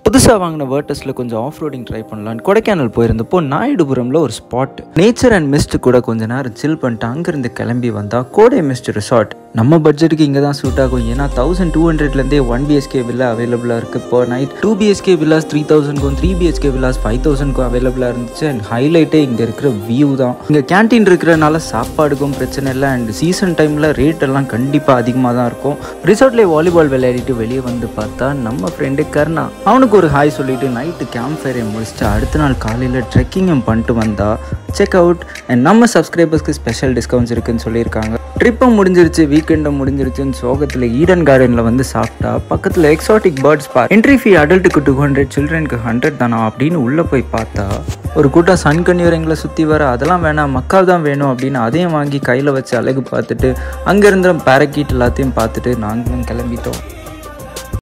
புதுசாக வாங்கின வேர்டஸில் கொஞ்சம் ஆஃப் ரோடிங் ட்ரை பண்ணலான்னு கொடைக்கானல் போயிருந்தப்போ நாயுடுபுரமில் ஒரு ஸ்பாட் நேச்சர் அண்ட் மிஸ்ட் கூட கொஞ்ச நேரம் சில் பண்ணிட்டு அங்கேருந்து கிளம்பி வந்தால் கோடை மிஸ்ட் ரிசார்ட் நம்ம பட்ஜெட்டுக்கு இங்கே தான் சூட் ஆகும் ஏன்னா தௌசண்ட் டூ ஹண்ட்ரட்லேருந்தே ஒன் பிஹெச்கே வில்லா அவைலபிளாக இருக்குது இப்போ night two BHK villas three தௌசண்ட்க்கும் த்ரீ பிஹெச்கே வில்லாஸ் ஃபைவ் தௌசண்ட்க்கும் அவைலபிளாக இருந்துச்சு அண்ட் ஹைலைட்டே இங்கே இருக்கிற வியூ தான் இங்கே கேன்டீன் இருக்கிறனால சாப்பாடுக்கும் பிரச்சனை இல்லை அண்ட் சீசன் டைமில் ரேட் எல்லாம் கண்டிப்பாக அதிகமாக தான் இருக்கும் ரிசார்ட்லேயே வாலிபால் விளையாடிட்டு வெளியே வந்து பார்த்தா நம்ம ஃப்ரெண்டு கர்ணா அவனுக்கு ஒரு ஹாய் சொல்லிட்டு நைட்டு கேம்ப் ஃபயரை முடிச்சுட்டு அடுத்த நாள் காலையில் ட்ரெக்கிங்கும் பண்ணிட்டு வந்தா செக் அவுட் அண்ட் நம்ம சப்ஸ்கிரைபர்ஸ்க்கு ஸ்பெஷல் டிஸ்கவுண்ட்ஸ் இருக்குன்னு சொல்லியிருக்காங்க ட்ரிப்பும் முடிஞ்சிருச்சு வீக்கெண்டும் முடிஞ்சிருச்சுன்னு சோகத்தில் ஈடன் கார்டனில் வந்து சாப்பிட்டா பக்கத்தில் exotic birds park entry fee அடல்ட்டுக்கு டூ ஹண்ட்ரட் சில்ட்ரனுக்கு ஹண்ட்ரட் தானா அப்படின்னு உள்ளே போய் பார்த்தா ஒரு கூட்டம் சன் கன்னியூரங்களை சுற்றி வர அதெல்லாம் வேணாம் மக்கா தான் வேணும் அப்படின்னு அதையும் வாங்கி கையில் வச்சு அழகு பார்த்துட்டு அங்கே இருந்த பேரக்கீட் எல்லாத்தையும் பார்த்துட்டு நாங்களும் கிளம்பிட்டோம்